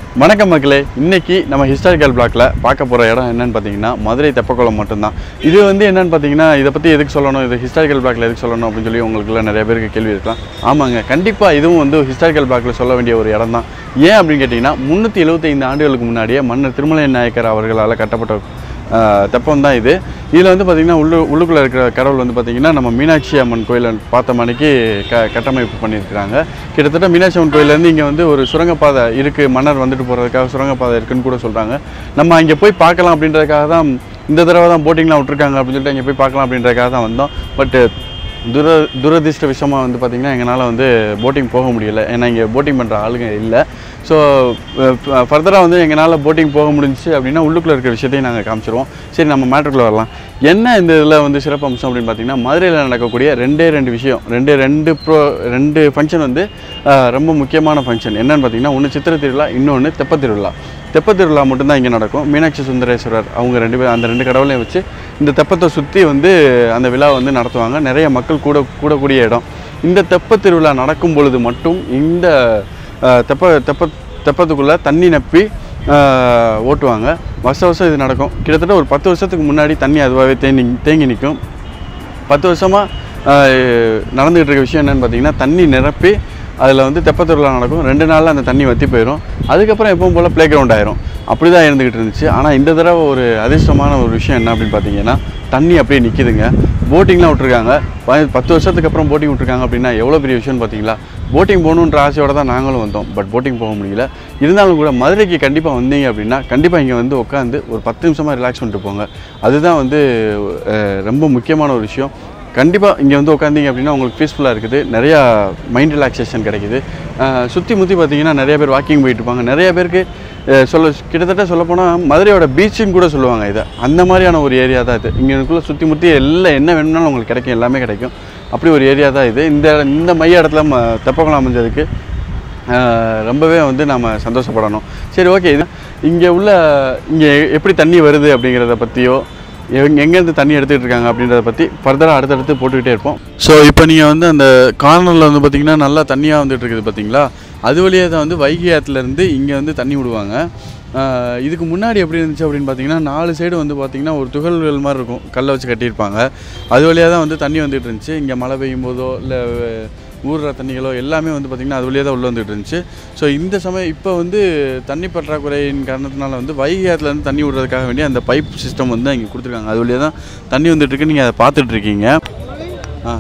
வணக்கம் மக்களே இன்னைக்கு நம்ம ஹிஸ்டாரிக்கல் பிளாக்ல பார்க்க போகிற இடம் என்னன்னு பார்த்தீங்கன்னா மதுரை தெப்பக்குளம் மட்டும்தான் இது வந்து என்னன்னு பார்த்தீங்கன்னா இதை பற்றி எதுக்கு சொல்லணும் இது ஹிஸ்டாரிக்கல் பிளாக்ல எதுக்கு சொல்லணும் அப்படின்னு சொல்லி உங்களுக்குள்ள நிறைய பேருக்கு கேள்வி இருக்கலாம் ஆமாங்க கண்டிப்பாக இதுவும் வந்து ஹிஸ்டாரிக்கல் பிளாக்ல சொல்ல வேண்டிய ஒரு இடம் தான் ஏன் அப்படின்னு கேட்டிங்கன்னா முந்நூற்றி எழுபத்தைந்து ஆண்டுகளுக்கு முன்னாடியே மன்னர் திருமலை நாயக்கர் அவர்களால் கட்டப்பட்ட ஆஹ், தெப்பம் தான் இது இதில் வந்து பார்த்திங்கன்னா உள்ளு உள்ளுக்குள்ளே இருக்கிற கடவுள் வந்து பார்த்திங்கன்னா நம்ம மீனாட்சி அம்மன் கோயிலை பார்த்த மணிக்கு க கட்டமைப்பு பண்ணியிருக்கிறாங்க கிட்டத்தட்ட மீனாட்சி அம்மன் கோயிலேருந்து இங்கே வந்து ஒரு சுரங்கப்பாதை இருக்குது மன்னர் வந்துட்டு போகிறதுக்காக சுரங்கப்பாதை இருக்குன்னு கூட சொல்கிறாங்க நம்ம அங்கே போய் பார்க்கலாம் அப்படின்றதுக்காக தான் இந்த தடவை தான் போட்டிங்லாம் விட்ருக்காங்க அப்படின்னு சொல்லிட்டு அங்கே போய் பார்க்கலாம் அப்படின்றதுக்காக தான் வந்தோம் பட்டு துர துரதிர்ஷ்ட விஷயமாக வந்து பார்த்திங்கன்னா எங்களால் வந்து போட்டிங் போக முடியல ஏன்னா இங்கே போட்டிங் பண்ணுற ஆளுங்க இல்லை ஸோ ஃபர்தராக வந்து எங்களால் போட்டிங் போக முடிஞ்சுச்சு அப்படின்னா உள்ளுக்குள்ளே இருக்கிற விஷயத்தையும் நாங்கள் காமிச்சிருவோம் சரி நம்ம மேட்ருக்குள்ளே வரலாம் என்ன இந்த இதில் வந்து சிறப்பு அம்சம் அப்படின்னு பார்த்தீங்கன்னா மதுரையில் நடக்கக்கூடிய ரெண்டே ரெண்டு விஷயம் ரெண்டே ரெண்டு ப்ரோ ரெண்டு ஃபங்க்ஷன் வந்து அஹ், ரொம்ப முக்கியமான ஃபங்க்ஷன் என்னன்னு பார்த்தீங்கன்னா ஒன்று சித்திரை திருவிழா இன்னொன்று தெப்பத் திருவிழா தெப்பத் திருவிழா மட்டும்தான் இங்கே நடக்கும் மீனாட்சி சுந்தரேஸ்வரர் அவங்க ரெண்டு பேர் அந்த ரெண்டு கடவுளையும் வச்சு இந்த தெப்பத்தை சுற்றி வந்து அந்த விழா வந்து நடத்துவாங்க நிறைய மக்கள் கூட கூடக்கூடிய இடம் இந்த தெப்பத் திருவிழா நடக்கும் பொழுது மட்டும் இந்த அஹ், தெப்ப தெப்ப தெப்பத்துக்குள்ளே தண்ணி நப்பி அஹ், ஓட்டுவாங்க வருஷம் வருஷம் இது நடக்கும் கிட்டத்தட்ட ஒரு பத்து வருஷத்துக்கு முன்னாடி தண்ணி அதுவாகவே தேங்கி தேங்கி நிற்கும் பத்து வருஷமாக நடந்துகிட்டு இருக்க விஷயம் என்னென்னு பார்த்தீங்கன்னா தண்ணி நிரப்பி அதில் வந்து தெப்பத் திருவிழா நடக்கும் ரெண்டு நாளில் அந்த தண்ணி வற்றி போயிடும் அதுக்கப்புறம் எப்பவும் போல் ப்ளே கிரவுண்ட் ஆயிரும் அப்படி தான் இருந்துக்கிட்டு இருந்துச்சு ஆனால் இந்த தடவை ஒரு அதிர்ஷ்டமான ஒரு விஷயம் என்ன அப்படின்னு பார்த்தீங்கன்னா தண்ணி அப்படியே நிற்கிதுங்க போட்டிங்லாம் விட்ருக்காங்க ப- பத்து வருஷத்துக்கு அப்புறம் போட்டிங் விட்ருக்காங்க அப்படின்னா எவ்வளோ பெரிய விஷயம்னு பார்த்தீங்களா போட்டிங் போகணுன்ற ஆசையோட தான் நாங்களும் வந்தோம் பட் போட்டிங் போக முடியல இருந்தாலும் கூட மதுரைக்கு கண்டிப்பாக வந்தீங்க அப்படின்னா கண்டிப்பாக இங்கே வந்து உட்காந்து ஒரு பத்து நிமிஷமாக ரிலாக்ஸ் பண்ணிட்டு போங்க அதுதான் வந்து அஹ், ரொம்ப முக்கியமான ஒரு விஷயம் கண்டிப்பாக இங்கே வந்து உட்காந்தீங்க அப்படின்னா உங்களுக்கு பீஸ்ஃபுல்லாக இருக்குது நிறையா மைண்ட் ரிலாக்ஸேஷன் கிடைக்குது சுற்றி முற்றி பார்த்தீங்கன்னா நிறைய பேர் வாக்கிங் போயிட்டு இருப்பாங்க நிறைய பேருக்கு அஹ், சொல்ல கிட்டத்தட்ட சொல்லப்போனால் மதுரையோட பீச்சுன்னு கூட சொல்லுவாங்க இதை அந்த மாதிரியான ஒரு ஏரியா தான் இது இங்கேக்குள்ளே சுற்றி முற்றி எல்லாம் என்ன வேணும்னாலும் உங்களுக்கு கிடைக்கும் எல்லாமே கிடைக்கும் அப்படி ஒரு ஏரியா தான் இது இந்த இந்த மைய இடத்துல ம தெப்பக்குளம் அமைஞ்சதுக்கு ஆஹ் ரொம்பவே வந்து நாம் சந்தோஷப்படணும் சரி ஓகே இது இங்கே உள்ள இங்கே எப்படி தண்ணி வருது அப்படிங்கிறத பற்றியோ எங்க எங்கேருந்து தண்ணி எடுத்துகிட்டு இருக்காங்க அப்படின்றத பற்றி ஃபர்தராக அடுத்தடுத்து போட்டுக்கிட்டே இருப்போம் ஸோ இப்போ நீங்கள் வந்து அந்த கார்னரில் வந்து பார்த்தீங்கன்னா நல்லா தண்ணியாக வந்துட்டு இருக்குது பார்த்தீங்களா அது வழியாக தான் வந்து வைகை ஆற்றுலேருந்து இங்கே வந்து தண்ணி விடுவாங்க ஆஹ் இதுக்கு முன்னாடி எப்படி இருந்துச்சு அப்படின்னு பார்த்தீங்கன்னா நாலு சைடு வந்து பார்த்தீங்கன்னா ஒரு துகள்கள் மாதிரி இருக்கும் கல்லை வச்சு கட்டியிருப்பாங்க அது வழியாக தான் வந்து தண்ணி வந்துட்டு இருந்துச்சு இங்கே மழை பெய்யும் போதோ இல்லை ஊறுற தண்ணிகளோ எல்லாமே வந்து பார்த்திங்கன்னா அது வழியாக தான் உள்ளே வந்துட்டு இருந்துச்சு ஸோ இந்த சமயம் இப்போ வந்து தண்ணி பற்றாக்குறையின் காரணத்தினால வந்து வைகை ஆற்றுலேருந்து தண்ணி விடுறதுக்காக வேண்டிய அந்த பைப் சிஸ்டம் வந்து இங்கே கொடுத்துருக்காங்க அது வழியாக தான் தண்ணி வந்துட்டு இருக்கு நீங்கள் அதை பார்த்துட்டு இருக்கீங்க ஆ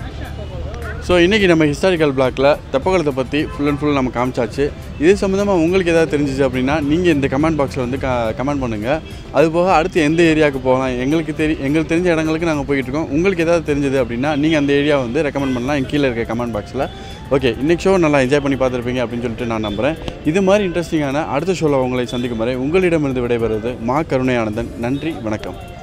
ஸோ இன்றைக்கி நம்ம ஹிஸ்டாரிக்கல் பிளாக்ல தெப்பக்குளத்தை பற்றி ஃபுல் அண்ட் ஃபுல் நம்ம காமிச்சாச்சு இது சம்மந்தமாக உங்களுக்கு ஏதாவது தெரிஞ்சிச்சு அப்படின்னா நீங்கள் இந்த கமெண்ட் பாக்ஸில் வந்து க கமெண்ட் பண்ணுங்கள் அது போக அடுத்து எந்த ஏரியாவுக்கு போகலாம் எங்களுக்கு தெரி எங்களுக்கு தெரிஞ்ச இடங்களுக்கு நாங்கள் போய்கிட்டு இருக்கோம் உங்களுக்கு ஏதாவது தெரிஞ்சது அப்படின்னா நீங்கள் அந்த ஏரியா வந்து ரெக்கமெண்ட் பண்ணலாம் என் கீழே இருக்க கமெண்ட் பாக்ஸில் ஓகே இன்றைக்கி ஷோ நல்லா என்ஜாய் பண்ணி பார்த்துருப்பீங்க அப்படின்னு சொல்லிட்டு நான் நம்புகிறேன் இது மாதிரி இன்ட்ரெஸ்டிங்கான அடுத்த ஷோவில் உங்களை சந்திக்கும் வரை உங்களிடமிருந்து விடைபெறுவது மா கருணை ஆனந்தன் நன்றி வணக்கம்